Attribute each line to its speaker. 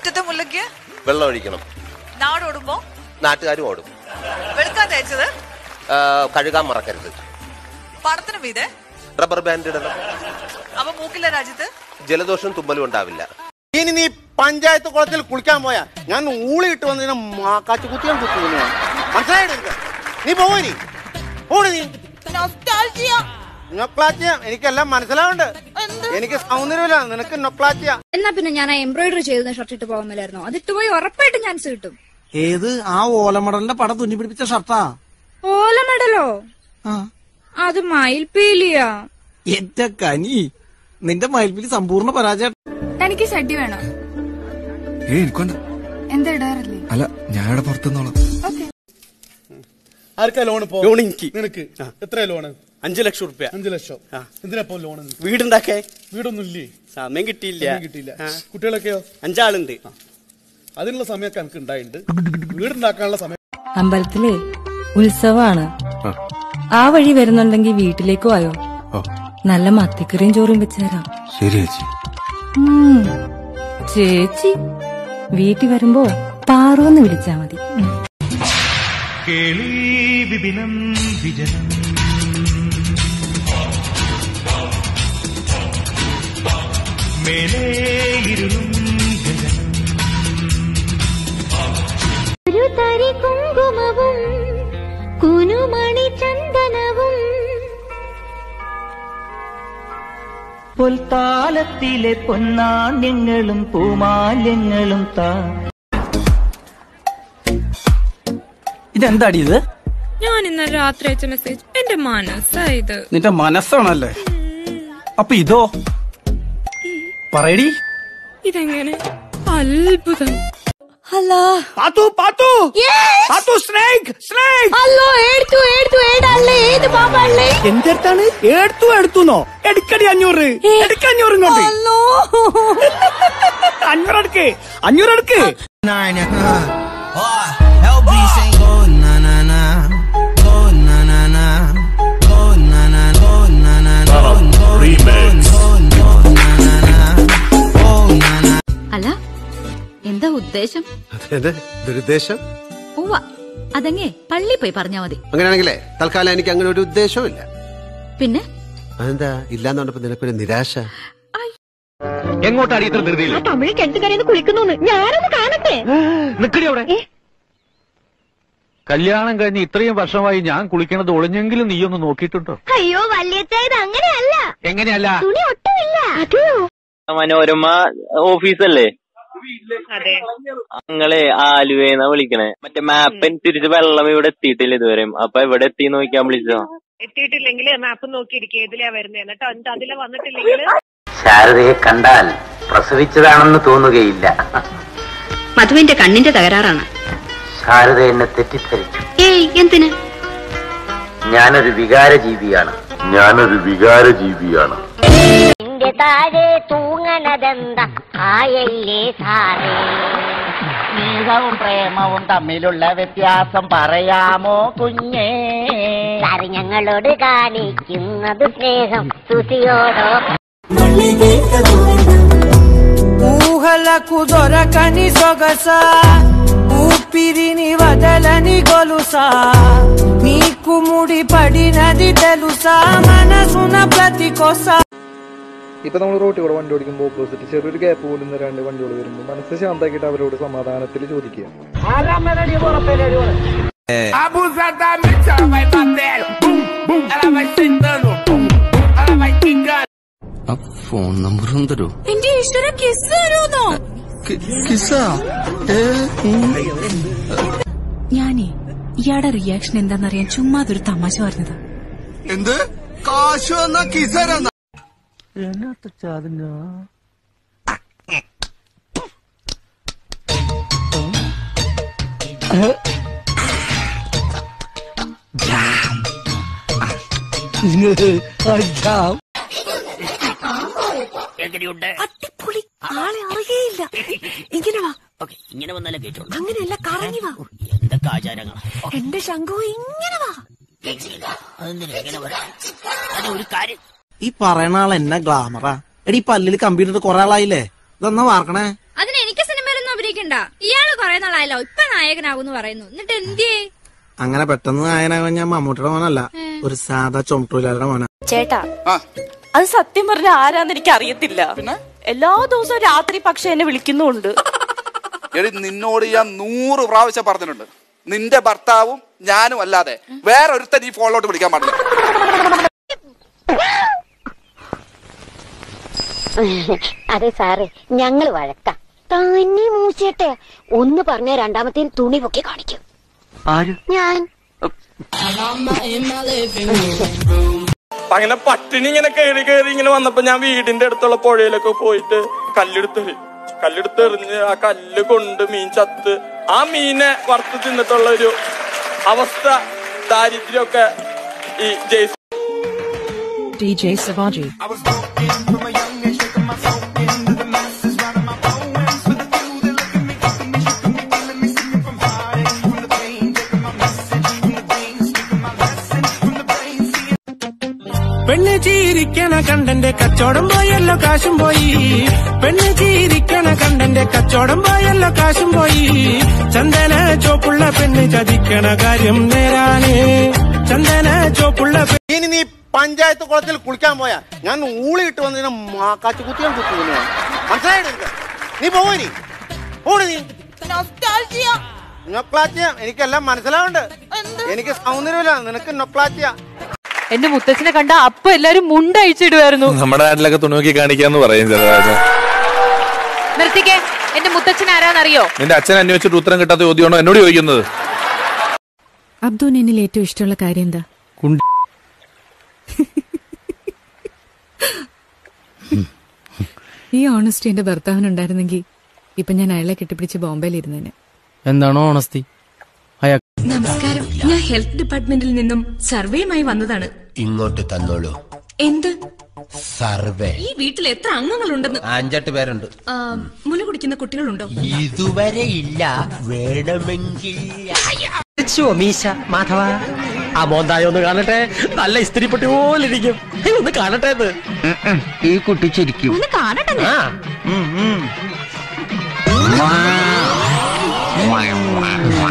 Speaker 1: മുറ്റത്തെ മുല്ലയ്ക്ക്
Speaker 2: വെള്ളം ഒഴിക്കണം
Speaker 1: നാടോടുമ്പോ
Speaker 2: നാട്ടുകാരും ഓടും
Speaker 1: വെളുക്കാൻ തേച്ചത്
Speaker 2: ആ, കഴുകാൻ മറക്കരുത്
Speaker 1: പടത്തിന് മീതെ
Speaker 2: റബ്ബർ ബാൻഡ് ഇടണം
Speaker 1: അപ്പൊ മൂക്കിലെ രാജ്യത്ത്
Speaker 2: ജലദോഷം തുമ്മലും ഉണ്ടാവില്ല
Speaker 3: ഇനി നീ പഞ്ചായത്ത് കുളത്തിൽ കുളിക്കാൻ പോയാ ഞാൻ ഊളിയിട്ട് വന്നതിനെ കാച്ചു കുത്തിയാൻ കുത്തി ഞാൻ മനസ്സിലായിട്ട് നിനക്ക്? നീ പോവോ നീ പോണ് നീ നൊക്ലാച്ചിയ എനിക്കെല്ലാം മനസ്സിലാവുണ്ട് എനിക്ക് സൗന്ദര്യമില്ല നിനക്ക് നൊക്ലാച്ചിയ
Speaker 4: എന്നാ പിന്നെ ഞാൻ ആ എംബ്രോയിഡറി ചെയ്ത ഷർട്ട് ഇട്ട് പോകാൻ മേലായിരുന്നു അത് ഇട്ടുപോയി ഉറപ്പായിട്ടും ചാൻസ് കിട്ടും
Speaker 5: ഏത് ആ ഓലമടലിന്റെ പടം തുന്നി പിടിപ്പിച്ച ഷർട്ടാ
Speaker 4: ഓല മെഡലോ അത് മയിൽപീലിയാ
Speaker 5: എന്റെ കനി നിന്റെ മയിൽപ്പിൽ സമ്പൂർണ്ണ പരാജയം
Speaker 4: തനിക്ക് ഷഡ്ഡി വേണോ
Speaker 6: ഏ എനിക്കൊണ്ട
Speaker 4: എന്താ ഇടാറില്ലേ
Speaker 6: അല്ല ഞാൻ ഇവിടെ പുറത്തുനിന്നോളാം
Speaker 7: ആർക്കാ ലോൺ ഇപ്പോ
Speaker 3: ലോൺ എനിക്ക്
Speaker 7: നിനക്ക് എത്ര ലോണ്
Speaker 3: അഞ്ചു ലക്ഷം റുപ്യ
Speaker 7: അഞ്ചു ലക്ഷം എന്തിനാപ്പോ ലോൺ
Speaker 3: വീടുണ്ടാക്കേ
Speaker 7: വീടൊന്നും ഇല്ലേ
Speaker 3: സമയം കിട്ടിയില്ല
Speaker 7: ഒന്നും കിട്ടിയില്ല കുട്ടികളൊക്കെയോ
Speaker 3: അഞ്ചാളുണ്ട്
Speaker 7: അതിനുള്ള സമയമൊക്കെ എനിക്ക് ഉണ്ടായിട്ടുണ്ട് വീടുണ്ടാക്കാനുള്ള സമയം
Speaker 8: അമ്പലത്തിലെ ഉത്സവാണ് ആ വഴി വരുന്നുണ്ടെങ്കിൽ വീട്ടിലേക്ക് വായോ നല്ല മത്തിക്കറിയും ചോറും വെച്ചുതരാം
Speaker 6: ശരി ചേച്ചി
Speaker 8: ഉം. ചേച്ചി വീട്ടിൽ വരുമ്പോ പാറുവെന്ന് വിളിച്ചാ മതി
Speaker 4: ഒരു തരി കുങ്കുമവും കുനുമണി ചന്ദനവും
Speaker 9: പൊൽത്താലത്തിലെ പൊന്നാണ്യങ്ങളും പൂമാല്യങ്ങളും താ ഇതെന്താടി ഇത്
Speaker 8: ഞാൻ ഇന്നലെ രാത്രി അയച്ച മെസ്സേജ് എന്റെ മനസ്സായത്
Speaker 9: നിന്റെ മനസ്സാണല്ലേ അപ്പൊ ഇതോ പറയടി
Speaker 8: ഇതെങ്ങനെ അത്ഭുതം
Speaker 9: പാത്തു പാത്തു പാത്തു സ്നേക് സ്നേക്
Speaker 4: അല്ലോ എടുത്തു എടുത്തു ഏടല്ലേ ഏത് പാപ്പല്ലേ
Speaker 9: എന്തെടുത്താണ് എടുത്തു എടുത്തുന്നോ എടുക്കടി അഞ്ഞൂറ് എടുക്ക അഞ്ഞൂറ് ഇങ്ങോട്ട് അഞ്ഞൂറ് എടുക്ക് അഞ്ഞൂറ് എടുക്ക്
Speaker 4: അല്ല എന്താ ഉദ്ദേശം
Speaker 2: ദുരുദ്ദേശം
Speaker 4: പോവാ അതങ്ങേ പള്ളി പോയി പറഞ്ഞാ മതി
Speaker 2: അങ്ങനെയാണെങ്കിലേ തൽക്കാലം എനിക്ക് അങ്ങനെ ഒരു ഉദ്ദേശവും ഇല്ല
Speaker 4: പിന്നെ
Speaker 2: അതെന്താ ഇല്ലാന്ന് നിനക്കൊരു നിരാശ
Speaker 9: എങ്ങോട്ടാണ് ഇത്ര ധൃതിയിൽ
Speaker 4: തമിഴ് കെട്ടുകരന്ന് കുളിക്കുന്നു ഞാനത് കാണട്ടെ
Speaker 9: നിക്കടി അവിടെ കല്യാണം കഴിഞ്ഞ് ഇത്രയും വർഷമായി ഞാൻ കുളിക്കണത് ഒളിഞ്ഞെങ്കിലും നീയൊന്ന് നോക്കിയിട്ടുണ്ടോ
Speaker 4: അയ്യോ വല്യച്ച ഇത് അങ്ങനെയല്ല
Speaker 9: എങ്ങനെയല്ല
Speaker 4: തുണി ഒട്ടുമില്ല അതെയോ
Speaker 9: മനോരമ ഓഫീസല്ലേ
Speaker 10: ഞങ്ങളെ ആലുവേന്നാ വിളിക്കണേ മറ്റേ മാപ്പ് അനുസരിച്ച് വെള്ളം ഇവിടെ എത്തിയിട്ടില്ല ഇതുവരെ അപ്പൊ എവിടെ എത്തി നോക്കിയാൻ വിളിച്ചോ
Speaker 1: എത്തിയിട്ടില്ലെങ്കിൽ മാപ്പ് നോക്കിയിരിക്കും ഏതിലാ വരുന്നത് എന്നിട്ട് എന്നിട്ട് അതിലെ വന്നിട്ടില്ലെങ്കിൽ
Speaker 9: ശാരദയെ കണ്ടാൽ പ്രസവിച്ചതാണെന്ന് തോന്നുകയില്ല
Speaker 4: മധുവിന്റെ കണ്ണിന്റെ തകരാറാണ്
Speaker 9: ശാരദ എന്നെ തെറ്റിദ്ധരിച്ചു
Speaker 4: ഏയ് എന്തിന്
Speaker 9: ഞാനൊരു വികാരജീവിയാണ് ഞാനൊരു വികാരജീവിയാണ്
Speaker 4: നിന്റെ താഴെ തൂങ്ങണതെന്താ ആയല്ലേ സാറേ
Speaker 9: സ്നേഹവും പ്രേമവും തമ്മിലുള്ള വ്യത്യാസം പറയാമോ കുഞ്ഞേ
Speaker 4: സാറ് ഞങ്ങളോട് കാണിക്കുന്നത് സ്നേഹം സുസിയോടോ
Speaker 9: ఊహలకు దొరకని సొగస ఊపిరిని వదలని గొలుసా నీకు ముడి పడినది తెలుసా మనసున ప్రతి కొస
Speaker 7: ഇപ്പൊ നമ്മൾ റോട്ടിൽ കൂടെ വണ്ടി ഓടിക്കുമ്പോൾ ഓപ്പോസിറ്റ് ചെറിയൊരു ഗ്യാപ്പ് പോലും തരാണ്ട് വണ്ടികൾ വരുമ്പോൾ മനസ്സ് ശാന്താക്കിയിട്ട് അവരോട് സമാധാനത്തിൽ ചോദിക്കുക
Speaker 6: ഫോൺ നമ്പറും തരൂ
Speaker 4: എന്റെ ഈശ്വര കിസ് തരുന്നോ
Speaker 6: കിസാ
Speaker 8: ഞാനേ ഇയാടെ റിയാക്ഷൻ എന്താന്നറിയാൻ ചുമ്മാ അതൊരു തമാശ പറഞ്ഞതാ
Speaker 6: എന്ത് കാശ് വന്ന കിസരെന്ന
Speaker 8: അടിപൊളി ആളെ അറിയേയില്ല ഇങ്ങനെ വാ
Speaker 9: ഇങ്ങനെ വന്നാലേ കേട്ടോളൂ
Speaker 8: അങ്ങനെയല്ല കറങ്ങി വാ
Speaker 9: എന്തൊക്കെ ആചാരങ്ങളാ
Speaker 8: എന്റെ ശംഖു ഇങ്ങനെ വാ
Speaker 9: അതെന്തിനാ ഇങ്ങനെ വരാം അത് ഒരു കാര്യം
Speaker 5: ഈ പറയണ ആൾ എന്നെ ഗ്ലാമറാ എടി ഈ പല്ലിൽ കമ്പ്യൂട്ടർ കുറെ ആളായില്ലേ ഇതൊന്നാ വാർക്കണേ
Speaker 4: അതിന് എനിക്ക് സിനിമയിലൊന്നും കാണിക്കണ്ട ഇയാള് കൊറേ നാളായല്ലോ ഇപ്പൊ നായകനാകുന്നു പറയുന്നു എന്നിട്ട് എന്തിയേ
Speaker 5: അങ്ങനെ പെട്ടെന്ന് നായനാകാൻ ഞാൻ മമ്മൂട്ടിയുടെ മോനല്ല ഒരു സാധാ ചുമട്ടൂലാരുടെ മോനാ
Speaker 11: ചേട്ടാ അത് സത്യം പറഞ്ഞ ആരാന്ന് എനിക്ക് അറിയത്തില്ല എല്ലാ ദിവസവും രാത്രി പക്ഷെ എന്നെ വിളിക്കുന്നുണ്ട്
Speaker 12: എടി നിന്നോട് ഞാൻ നൂറ് പ്രാവശ്യം പറഞ്ഞിട്ടുണ്ട് നിന്റെ ഭർത്താവും ഞാനും അല്ലാതെ വേറെ ഒരുത്തൻ ഈ ഫോണിലോട്ട് വിളിക്കാൻ പാടില്ല
Speaker 13: അതെ സാറേ ഞങ്ങള് വഴക്കാം തന്നെ മൂച്ചേട്ടെ ഒന്ന് പറഞ്ഞ രണ്ടാമത്തെ തുണി പൊക്കി കാണിക്കും
Speaker 14: ആര്
Speaker 13: ഞാൻ
Speaker 15: അങ്ങനെ പട്ടിണി ഇങ്ങനെ കയറി കയറി ഇങ്ങനെ വന്നപ്പോ ഞാൻ വീടിന്റെ അടുത്തുള്ള പുഴയിലൊക്കെ പോയിട്ട് കല്ലെടുത്തെറി കല്ലെടുത്തെറിഞ്ഞ് ആ കല്ല് കൊണ്ട് മീൻ ചത്ത് ആ മീനെ വറുത്ത് തിന്നിട്ടുള്ള ഒരു അവസ്ഥ ദാരിദ്ര്യമൊക്കെ ഈ ജയ്സ്
Speaker 16: DJ Savaji.
Speaker 9: പെണ്ണ് ചീരിക്കണ കണ്ടന്റെ കച്ചവടം പോയല്ലോ കാശും പോയി പെണ്ണ് ചീരിക്കണ കണ്ടന്റെ കച്ചവടം പോയല്ലോ കാശും പോയി ചന്ദന ചോപ്പുള്ള പെണ്ണ് ചതിക്കണ കാര്യം നേരാണ് ചന്ദന ചോപ്പുള്ള
Speaker 3: ഇനി നീ പഞ്ചായത്ത് കുളത്തിൽ കുളിക്കാൻ പോയാ ഞാൻ ഊളിയിട്ട് വന്നതിനെ മാക്കാച്ചു കുത്തിയാൻ കുത്തുന്നു മനസ്സിലായിട്ട് നിനക്ക്? നീ പോയി ഓടി നീ നൊക്ലാറ്റിയ എനിക്കെല്ലാം മനസ്സിലാവുണ്ട് എനിക്ക് സൗന്ദര്യമില്ല നിനക്ക് നൊക്ലാറ്റിയ
Speaker 11: എന്റെ മുത്തച്ഛനെ കണ്ട അപ്പൊ എല്ലാരും മുണ്ടഴിച്ചിടുമായിരുന്നു
Speaker 17: നമ്മുടെ നാട്ടിലൊക്കെ തുണി നോക്കി കാണിക്കാന്ന് പറയും ചെറുതായിട്ട്
Speaker 11: നിർത്തിക്കേ എന്റെ മുത്തച്ഛൻ ആരാന്നറിയോ
Speaker 17: നിന്റെ അച്ഛൻ അന്വേഷിച്ചിട്ട് ഉത്തരം കിട്ടാത്ത ചോദ്യമാണോ എന്നോട് ചോദിക്കുന്നത്
Speaker 8: അബ്ദുവിന് എന്നിൽ ഏറ്റവും ഇഷ്ടമുള്ള കാര്യം എന്താ ഈ ഓണസ്റ്റി എന്റെ ഭർത്താവിനുണ്ടായിരുന്നെങ്കിൽ ഇപ്പൊ ഞാൻ അയാളെ കെട്ടിപ്പിടിച്ച് ബോംബെയിൽ ഇരുന്നേനെ
Speaker 5: എന്താണോ ഓണസ്തി അയാൾ
Speaker 8: നമസ്കാരം ഞാൻ ഹെൽത്ത് ഡിപ്പാർട്ട്മെന്റിൽ നിന്നും സർവേയുമായി വന്നതാണ്
Speaker 18: ഇങ്ങോട്ട് തന്നോളൂ
Speaker 8: എന്ത്
Speaker 18: സർവേ
Speaker 8: ഈ വീട്ടിൽ എത്ര അംഗങ്ങളുണ്ടെന്ന്
Speaker 18: അഞ്ചെട്ട് പേരുണ്ട്
Speaker 8: ആ, മുല കുടിക്കുന്ന കുട്ടികളുണ്ടോ
Speaker 18: ഇതുവരെ ഇല്ല വേണമെങ്കിൽ
Speaker 19: മീശ മാധവ ആ മോന്തായ ഒന്ന് കാണട്ടെ നല്ല ഇസ്തിരിപ്പെട്ടി പോലെ ഇരിക്കും ഹേയ്, ഒന്ന് കാണട്ടെ ഇത്
Speaker 18: ഈ കുട്ടി ചിരിക്കും
Speaker 8: ഒന്ന് കാണട്ടെ
Speaker 19: ആ ഉം, ഉം.